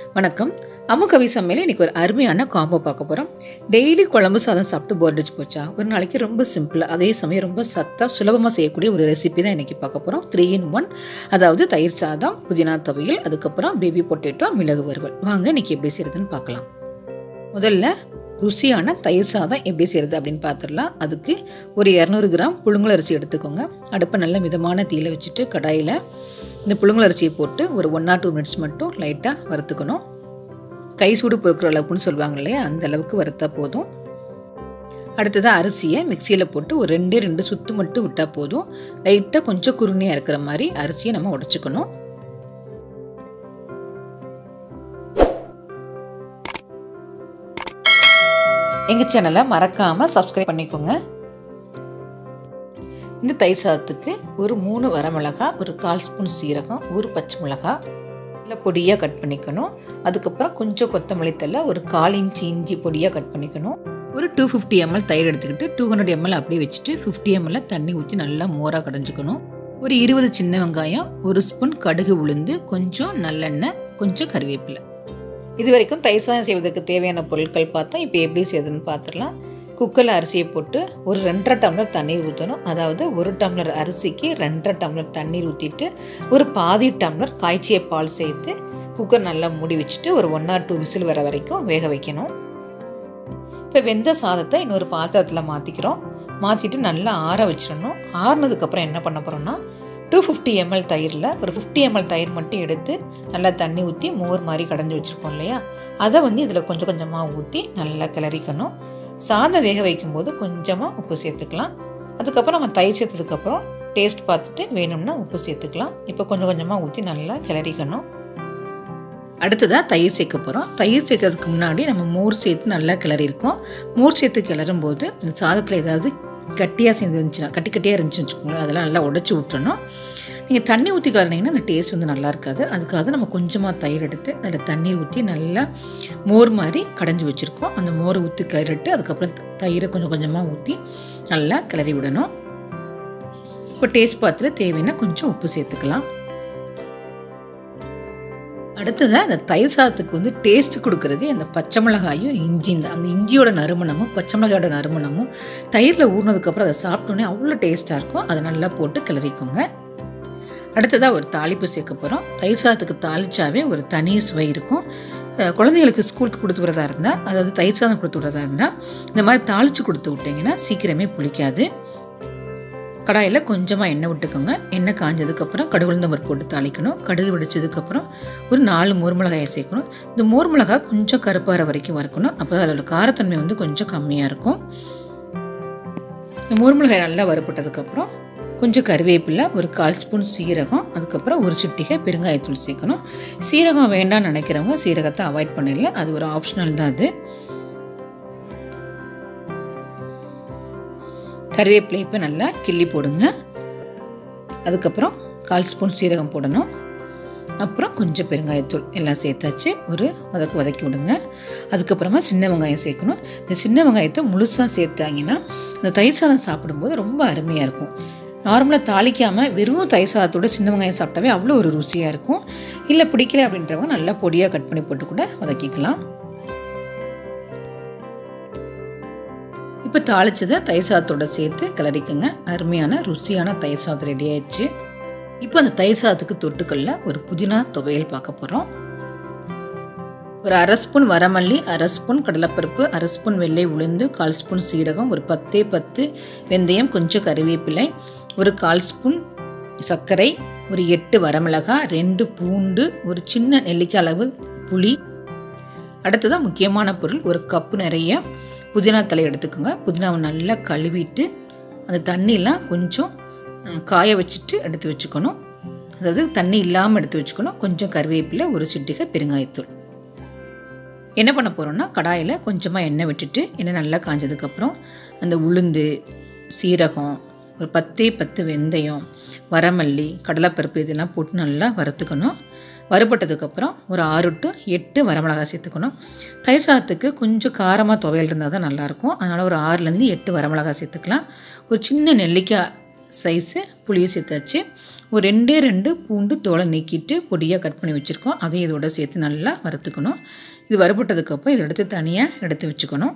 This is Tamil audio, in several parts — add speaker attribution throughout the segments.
Speaker 1: வணக்கம் அமுகவி சமையல் இன்னைக்கு ஒரு அருமையான காம்போ பார்க்க போகிறோம் டெய்லி குழம்பு சாதம் சாப்பிட்டு போர் அடிச்சு போச்சா ஒரு நாளைக்கு ரொம்ப சிம்பிளாக அதே சமயம் ரொம்ப சத்தாக சுலபமாக செய்யக்கூடிய ஒரு ரெசிபி தான் இன்றைக்கி பார்க்க போகிறோம் த்ரீ இன் ஒன் அதாவது தயிர் சாதம் புதினா துவையல் அதுக்கப்புறம் பேபி பொட்டேட்டோ மிளகு வறுவல் வாங்க இன்னைக்கு எப்படி செய்கிறதுன்னு பார்க்கலாம் முதல்ல ருசியான தயிர் சாதம் எப்படி செய்கிறது அப்படின்னு பார்த்துடலாம் அதுக்கு ஒரு இரநூறு கிராம் புழுங்கல் அரிசி எடுத்துக்கோங்க அடுப்பை நல்ல மிதமான தீயில வச்சுட்டு கடாயில் இந்த புழுங்கல் அரிசியை போட்டு ஒரு ஒன் ஆர் டூ மினிட்ஸ் மட்டும் லைட்டாக வறுத்துக்கணும் கை சூடு பொறுக்கிற அளவுக்குன்னு சொல்லுவாங்க இல்லையா அந்த அளவுக்கு வறுத்தா போதும் அடுத்ததாக அரிசியை மிக்சியில் போட்டு ஒரு ரெண்டே ரெண்டு சுத்து மட்டும் விட்டால் போதும் லைட்டாக கொஞ்சம் குருணையாக இருக்கிற மாதிரி அரிசியை நம்ம உடச்சிக்கணும் எங்கள் சேனலை மறக்காமல் சப்ஸ்கிரைப் பண்ணிக்கோங்க இந்த தயிர் சாதத்துக்கு ஒரு மூணு வரமிளகா ஒரு கால் ஸ்பூன் சீரகம் ஒரு பச்சை மிளகா நல்லா பொடியாக கட் பண்ணிக்கணும் அதுக்கப்புறம் கொஞ்சம் கொத்தமல்லி தலை ஒரு கால் இன்ச்சு இஞ்சி பொடியாக கட் பண்ணிக்கணும் ஒரு டூ ஃபிஃப்டி எம்எல் தயிர் எடுத்துக்கிட்டு டூ ஹண்ட்ரட் எம்எல் அப்படியே வச்சுட்டு ஃபிஃப்டி எம்எல் தண்ணி ஊற்றி நல்லா மோராக கடைஞ்சிக்கணும் ஒரு இருபது சின்ன வெங்காயம் ஒரு ஸ்பூன் கடுகு உளுந்து கொஞ்சம் நல்லெண்ணெய் கொஞ்சம் கருவேப்பிலை இது வரைக்கும் தயிர் சாதம் செய்வதற்கு தேவையான பொருட்கள் பார்த்தோம் இப்போ எப்படி செய்யுதுன்னு பார்த்துடலாம் குக்கரில் அரிசியை போட்டு ஒரு ரெண்டரை டம்ளர் தண்ணீர் ஊற்றணும் அதாவது ஒரு டம்ளர் அரிசிக்கு ரெண்டரை டம்ளர் தண்ணீர் ஊற்றிட்டு ஒரு பாதி டம்ளர் காய்ச்சிய பால் சேர்த்து குக்கர் நல்லா மூடி வச்சுட்டு ஒரு ஒன் ஆர் டூ விசில் வர வரைக்கும் வேக வைக்கணும் இப்போ வெந்த சாதத்தை இன்னொரு பாத்திரத்தில் மாற்றிக்கிறோம் மாற்றிட்டு நல்லா ஆற வச்சிடணும் ஆறுனதுக்கப்புறம் என்ன பண்ண போகிறோம்னா டூ ஃபிஃப்டி எம்எல் தயிரில் ஒரு ஃபிஃப்டி எம்எல் தயிர் மட்டும் எடுத்து நல்லா தண்ணி ஊற்றி மோர் மாதிரி கடைஞ்சி வச்சுருக்கோம் இல்லையா அதை வந்து இதில் கொஞ்சம் கொஞ்சமாக ஊற்றி நல்லா கிளறிக்கணும் சாதம் வேக வைக்கும்போது கொஞ்சமாக உப்பு சேர்த்துக்கலாம் அதுக்கப்புறம் நம்ம தயிர் சேர்த்ததுக்கப்புறம் டேஸ்ட் பார்த்துட்டு வேணும்னா உப்பு சேர்த்துக்கலாம் இப்போ கொஞ்சம் கொஞ்சமாக ஊற்றி நல்லா கிளறிக்கணும் அடுத்ததாக தயிர் சேர்க்க போகிறோம் தயிர் சேர்க்கறதுக்கு முன்னாடி நம்ம மோர் சேர்த்து நல்லா கிளறியிருக்கோம் மோர் சேர்த்து கிளறும் போது இந்த சாதத்தில் ஏதாவது கட்டியாக சேர்ந்து இருந்துச்சுன்னா கட்டி கட்டியாக இருந்துச்சுன்னு வச்சுக்கோங்களேன் அதெல்லாம் நல்லா உடச்சி விட்டுறணும் நீங்கள் தண்ணி ஊற்றி கலரினீங்கன்னா அந்த டேஸ்ட் வந்து நல்லா இருக்காது அதுக்காக நம்ம கொஞ்சமாக தயிர் எடுத்து அதில் தண்ணி ஊற்றி நல்லா மோர் மாதிரி கடைஞ்சி வச்சுருக்கோம் அந்த மோரை ஊற்றி கிளறிட்டு அதுக்கப்புறம் தயிரை கொஞ்சம் கொஞ்சமாக ஊற்றி நல்லா கிளறி விடணும் இப்போ டேஸ்ட் பார்த்துட்டு தேவைன்னா கொஞ்சம் உப்பு சேர்த்துக்கலாம் அடுத்ததாக அந்த தயிர் சாதத்துக்கு வந்து டேஸ்ட் கொடுக்கறது அந்த பச்சை மிளகாயும் இஞ்சி தான் அந்த இஞ்சியோட நறுமணமும் பச்சை மிளகாயோட நறுமணமும் தயிரில் ஊறினதுக்கப்புறம் அதை சாப்பிட்டோன்னே அவ்வளோ டேஸ்ட்டாக இருக்கும் அதை நல்லா போட்டு கிளறிக்கோங்க அடுத்ததாக ஒரு தாளிப்பு சேர்க்க போகிறோம் தயிர் சாதத்துக்கு தாளிச்சாவே ஒரு தனி சுவை இருக்கும் குழந்தைங்களுக்கு ஸ்கூலுக்கு கொடுத்து விடுறதா இருந்தால் அதாவது தயிர் சாதம் கொடுத்து விடுறதா இருந்தால் இந்த மாதிரி தாளித்து கொடுத்து விட்டிங்கன்னா சீக்கிரமே புளிக்காது கடாயில் கொஞ்சமாக எண்ணெய் விட்டுக்கோங்க எண்ணெய் காஞ்சதுக்கப்புறம் கடுகுழுந்த பருப்பு போட்டு தாளிக்கணும் கடுகு வெடிச்சதுக்கப்புறம் ஒரு நாலு மோர் மிளகாயை சேர்க்கணும் இந்த மோர் மிளகாய் கொஞ்சம் கருப்பார வரைக்கும் வறுக்கணும் அப்போ அதோட காரத்தன்மை வந்து கொஞ்சம் கம்மியாக இருக்கும் இந்த மோர் மிளகாய் நல்லா வறுப்பட்டதுக்கப்புறம் கொஞ்சம் கருவேப்பிலை ஒரு கால் ஸ்பூன் சீரகம் அதுக்கப்புறம் ஒரு சிட்டிகை பெருங்காயத்தூள் சேர்க்கணும் சீரகம் வேண்டாம்னு நினைக்கிறவங்க சீரகத்தை அவாய்ட் பண்ணிடல அது ஒரு ஆப்ஷனல் தான் அது கருவேப்பிலை இப்போ நல்லா கிள்ளி போடுங்க அதுக்கப்புறம் கால் ஸ்பூன் சீரகம் போடணும் அப்புறம் கொஞ்சம் பெருங்காயத்தூள் எல்லாம் சேர்த்தாச்சு ஒரு வதக்கு வதக்கி விடுங்க அதுக்கப்புறமா சின்ன வெங்காயம் சேர்க்கணும் இந்த சின்ன வெங்காயத்தை முழுசாக சேர்த்தாங்கன்னா இந்த தயிர் சாதம் சாப்பிடும்போது ரொம்ப அருமையாக இருக்கும் நார்மலாக தாளிக்காமல் வெறும் தயிர் சாதத்தோட சின்ன வெங்காயம் சாப்பிட்டாவே அவ்வளோ ஒரு ருசியாக இருக்கும் இல்லை பிடிக்கல அப்படின்றவங்க நல்லா பொடியாக கட் பண்ணி போட்டு கூட வதக்கிக்கலாம் இப்போ தாளிச்சதை தயிர் சாதத்தோட சேர்த்து கிளறிக்கங்க அருமையான ருசியான தயிர் சாதம் ரெடி ஆயிடுச்சு இப்போ அந்த தயிர் சாதத்துக்கு தொட்டுக்கல்ல ஒரு புதினா துவையல் பார்க்க போகிறோம் ஒரு அரை ஸ்பூன் வரமல்லி அரை ஸ்பூன் கடலைப்பருப்பு அரை ஸ்பூன் வெள்ளை உளுந்து கால் ஸ்பூன் சீரகம் ஒரு பத்தே பத்து வெந்தயம் கொஞ்சம் கறிவேப்பிலை ஒரு கால் ஸ்பூன் சர்க்கரை ஒரு எட்டு வரமிளகாய் ரெண்டு பூண்டு ஒரு சின்ன நெல்லிக்காய் அளவு புளி அடுத்ததான் முக்கியமான பொருள் ஒரு கப்பு நிறைய புதினா தலை எடுத்துக்கோங்க புதினாவை நல்லா கழுவிட்டு அந்த தண்ணியெலாம் கொஞ்சம் காய வச்சுட்டு எடுத்து வச்சுக்கணும் அதாவது தண்ணி இல்லாமல் எடுத்து வச்சுக்கணும் கொஞ்சம் கருவேப்பிலை ஒரு சிட்டிகை பெருங்காயத்தூள் என்ன பண்ண போகிறோம்னா கடாயில் கொஞ்சமாக எண்ணெய் விட்டுட்டு எண்ணெய் நல்லா காஞ்சதுக்கப்புறம் அந்த உளுந்து சீரகம் ஒரு பத்தே பத்து வெந்தயம் வரமல்லி கடலைப்பருப்பு இதெல்லாம் போட்டு நல்லா வறுத்துக்கணும் வறுபட்டதுக்கப்புறம் ஒரு ஆறு டு எட்டு வரமிளகாய் சேர்த்துக்கணும் தயிர் சாதத்துக்கு கொஞ்சம் காரமாக துவையல் இருந்தால் தான் நல்லாயிருக்கும் அதனால் ஒரு ஆறுலேருந்து எட்டு வரமிளகாய் சேர்த்துக்கலாம் ஒரு சின்ன நெல்லிக்காய் சைஸு புளியை சேர்த்தாச்சு ஒரு ரெண்டே ரெண்டு பூண்டு தோலை நீக்கிட்டு பொடியாக கட் பண்ணி வச்சுருக்கோம் அதையும் இதோட சேர்த்து நல்லா வறுத்துக்கணும் இது வறுபட்டதுக்கப்புறம் இதை எடுத்து தனியாக எடுத்து வச்சுக்கணும்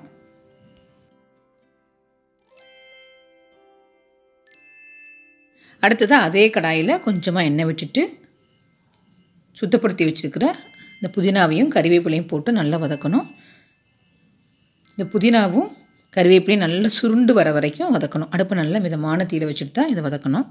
Speaker 1: அடுத்ததாக அதே கடாயில் கொஞ்சமாக எண்ணெய் விட்டுட்டு சுத்தப்படுத்தி வச்சுருக்கிற இந்த புதினாவையும் கறிவேப்பிலையும் போட்டு நல்லா வதக்கணும் இந்த புதினாவும் கறிவேப்பிலையும் நல்லா சுருண்டு வர வரைக்கும் வதக்கணும் அடுப்பு நல்லா மிதமான தீரை வச்சுட்டு தான் இதை வதக்கணும்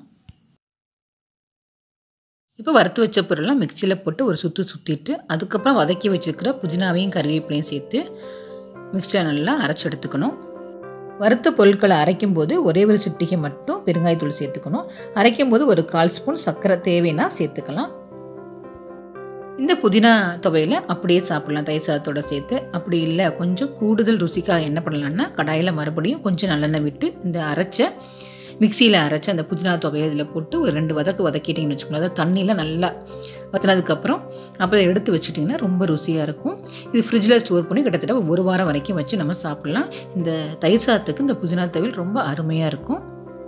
Speaker 1: இப்போ வறுத்து வச்ச பொருள்லாம் மிக்சியில் போட்டு ஒரு சுற்று சுற்றிட்டு அதுக்கப்புறம் வதக்கி வச்சுருக்கிற புதினாவையும் கறிவேப்பிலையும் சேர்த்து மிக்சியில் நல்லா அரைச்சி எடுத்துக்கணும் வறுத்த பொருட்களை அரைக்கும் போது ஒரே ஒரு சிட்டிகை மட்டும் பெருங்காயத்தூள் சேர்த்துக்கணும் அரைக்கும் போது ஒரு கால் ஸ்பூன் சர்க்கரை தேவைன்னா சேர்த்துக்கலாம் இந்த புதினா துவையில் அப்படியே சாப்பிடலாம் தயிர் சாதத்தோட சேர்த்து அப்படி இல்லை கொஞ்சம் கூடுதல் ருசிக்காக என்ன பண்ணலான்னா கடாயில் மறுபடியும் கொஞ்சம் நல்லெண்ணெய் விட்டு இந்த அரைச்ச மிக்சியில் அரைச்ச அந்த புதினா துவையை இதில் போட்டு ஒரு ரெண்டு வதக்கு வதக்கிட்டிங்கன்னு வச்சுக்கோங்களேன் அதாவது தண்ணியில் நல்லா வத்தினதுக்கப்புறம் அப்போ எடுத்து வச்சுட்டிங்கன்னா ரொம்ப ருசியாக இருக்கும் இது ஃப்ரிட்ஜில் ஸ்டோர் பண்ணி கிட்டத்தட்ட ஒரு வாரம் வரைக்கும் வச்சு நம்ம சாப்பிட்லாம் இந்த தயிர் சாதத்துக்கு இந்த புதினா துவையல் ரொம்ப அருமையாக இருக்கும்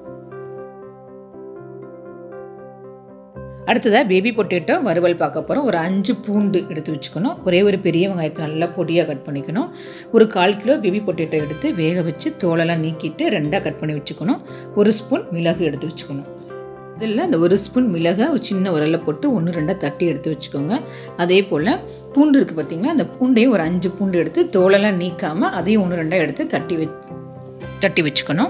Speaker 1: அடுத்ததாக பேபி பொட்டேட்டோ வறுவல் பார்க்க போகிறோம் ஒரு அஞ்சு பூண்டு எடுத்து வச்சுக்கணும் ஒரே ஒரு பெரிய வெங்காயத்தை நல்லா பொடியாக கட் பண்ணிக்கணும் ஒரு கால் கிலோ பேபி பொட்டேட்டோ எடுத்து வேக வச்சு தோலெல்லாம் நீக்கிட்டு ரெண்டாக கட் பண்ணி வச்சுக்கணும் ஒரு ஸ்பூன் மிளகு எடுத்து வச்சுக்கணும் இதில் அந்த ஒரு ஸ்பூன் மிளகை ஒரு சின்ன உரலில் போட்டு ஒன்று ரெண்டாக தட்டி எடுத்து வச்சுக்கோங்க அதே போல் பூண்டு இருக்குது பார்த்திங்கன்னா அந்த பூண்டையும் ஒரு அஞ்சு பூண்டு எடுத்து தோலெல்லாம் நீக்காமல் அதையும் ஒன்று ரெண்டாக எடுத்து தட்டி வ தட்டி வச்சுக்கணும்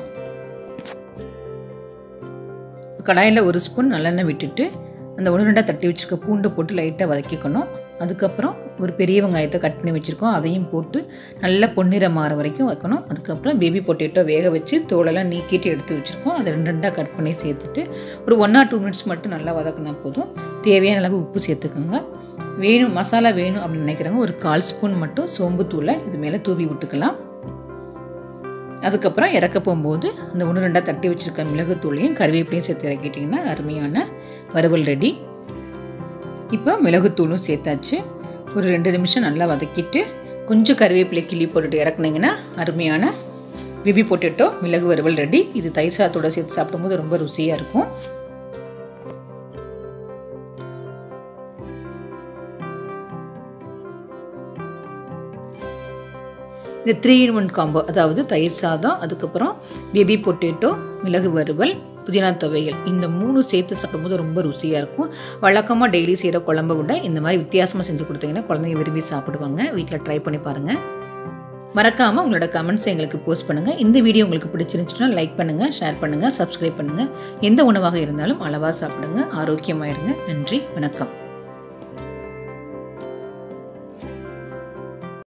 Speaker 1: கடாயில் ஒரு ஸ்பூன் நல்லெண்ணெய் விட்டுட்டு அந்த ஒன்று ரெண்டாக தட்டி வச்சுருக்க பூண்டை போட்டு லைட்டாக வதக்கிக்கணும் அதுக்கப்புறம் ஒரு பெரிய வெங்காயத்தை கட் பண்ணி வச்சுருக்கோம் அதையும் போட்டு நல்லா பொன்னிறம் மாற வரைக்கும் வைக்கணும் அதுக்கப்புறம் பேபி பொட்டேட்டோ வேக வச்சு தோலெல்லாம் நீக்கிட்டு எடுத்து வச்சுருக்கோம் அதை ரெண்டு ரெண்டாக கட் பண்ணி சேர்த்துட்டு ஒரு ஒன் ஆர் டூ மினிட்ஸ் மட்டும் நல்லா வதக்கினா போதும் தேவையான அளவு உப்பு சேர்த்துக்கோங்க வேணும் மசாலா வேணும் அப்படின்னு நினைக்கிறவங்க ஒரு கால் ஸ்பூன் மட்டும் சோம்பு தூளை இது மேலே தூவி விட்டுக்கலாம் அதுக்கப்புறம் இறக்க போகும்போது அந்த ஒன்று ரெண்டாக தட்டி வச்சுருக்க மிளகுத்தூளையும் கருவேப்பிலையும் சேர்த்து இறக்கிட்டிங்கன்னா அருமையான வறுவல் ரெடி இப்போ மிளகுத்தூளும் சேர்த்தாச்சு ஒரு ரெண்டு நிமிஷம் நல்லா வதக்கிட்டு கொஞ்சம் கருவேப்பிலை கிள்ளி போட்டுட்டு இறக்குனீங்கன்னா அருமையான பிபி பொட்டேட்டோ மிளகு வறுவல் ரெடி இது தயிர் சாதத்தோட சேர்த்து சாப்பிடும்போது ரொம்ப ருசியாக இருக்கும் இந்த த்ரீ இன் ஒன் காம்போ அதாவது தயிர் சாதம் அதுக்கப்புறம் பேபி பொட்டேட்டோ மிளகு வறுவல் புதினா துவையல் இந்த மூணு சேர்த்து சாப்பிடும்போது ரொம்ப ருசியாக இருக்கும் வழக்கமாக டெய்லி செய்கிற குழம்பு விட இந்த மாதிரி வித்தியாசமாக செஞ்சு கொடுத்தீங்கன்னா குழந்தைங்க விரும்பி சாப்பிடுவாங்க வீட்டில் ட்ரை பண்ணி பாருங்கள் மறக்காமல் உங்களோட கமெண்ட்ஸை எங்களுக்கு போஸ்ட் பண்ணுங்கள் இந்த வீடியோ உங்களுக்கு பிடிச்சிருந்துச்சுன்னா லைக் பண்ணுங்கள் ஷேர் பண்ணுங்கள் சப்ஸ்கிரைப் பண்ணுங்கள் எந்த உணவாக இருந்தாலும் அளவாக சாப்பிடுங்க ஆரோக்கியமாக இருங்க நன்றி வணக்கம்